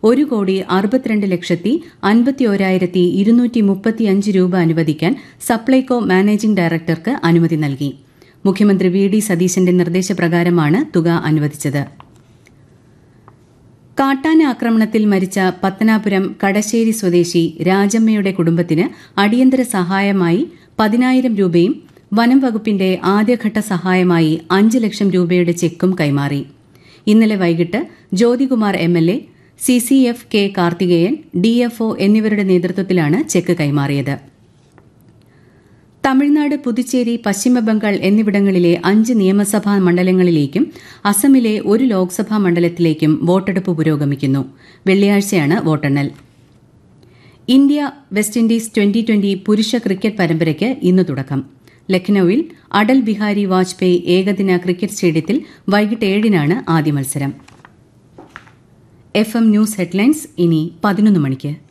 ഒരു കോടി അറുപത്തിരണ്ട് ലക്ഷത്തി അൻപത്തിയോരായിരത്തി ഇരുന്നൂറ്റി മുപ്പത്തിയഞ്ച് രൂപ അനുവദിക്കാൻ സപ്ലൈകോ മാനേജിംഗ് ഡയറക്ടർക്ക് അനുമതി നൽകി മുഖ്യമന്ത്രി വി ഡി സതീശന്റെ നിർദ്ദേശപ്രകാരമാണ് തുക അനുവദിച്ചത് കാട്ടാന ആക്രമണത്തിൽ മരിച്ച പത്തനാപുരം കടശ്ശേരി സ്വദേശി രാജമ്മയുടെ കുടുംബത്തിന് അടിയന്തര സഹായമായി പതിനായിരം രൂപയും വനം വകുപ്പിന്റെ ആദ്യഘട്ട സഹായമായി അഞ്ച് ലക്ഷം രൂപയുടെ ചെക്കും കൈമാറി ഇന്നലെ വൈകിട്ട് Jyothikumar M L A C C F K Karthikeyan DFO എന്നിവരുടെ നേതൃത്വത്തിലാണ് ചെക്ക് കൈമാറിയത് തമിഴ്നാട് പുതുച്ചേരി പശ്ചിമബംഗാൾ എന്നിവിടങ്ങളിലെ അഞ്ച് നിയമസഭാ മണ്ഡലങ്ങളിലേക്കും അസമിലെ ഒരു ലോക്സഭാ മണ്ഡലത്തിലേക്കും വോട്ടെടുപ്പ് പുരോഗമിക്കുന്നു വെള്ളിയാഴ്ചയാണ് വോട്ടെണ്ണൽ India West Indies twenty twenty പുരുഷ ക്രിക്കറ്റ് പരമ്പരയ്ക്ക് ഇന്ന് തുടക്കം ലക്നൌവിൽ അടൽ ബിഹാരി വാജ്പേയി ഏകദിന ക്രിക്കറ്റ് സ്റ്റേഡിയത്തിൽ വൈകിട്ട് ഏഴിനാണ് ആദ്യ മത്സരം എഫ് എം ന്യൂസ് ഹെഡ്ലൈൻസ് ഇനി പതിനൊന്ന് മണിക്ക്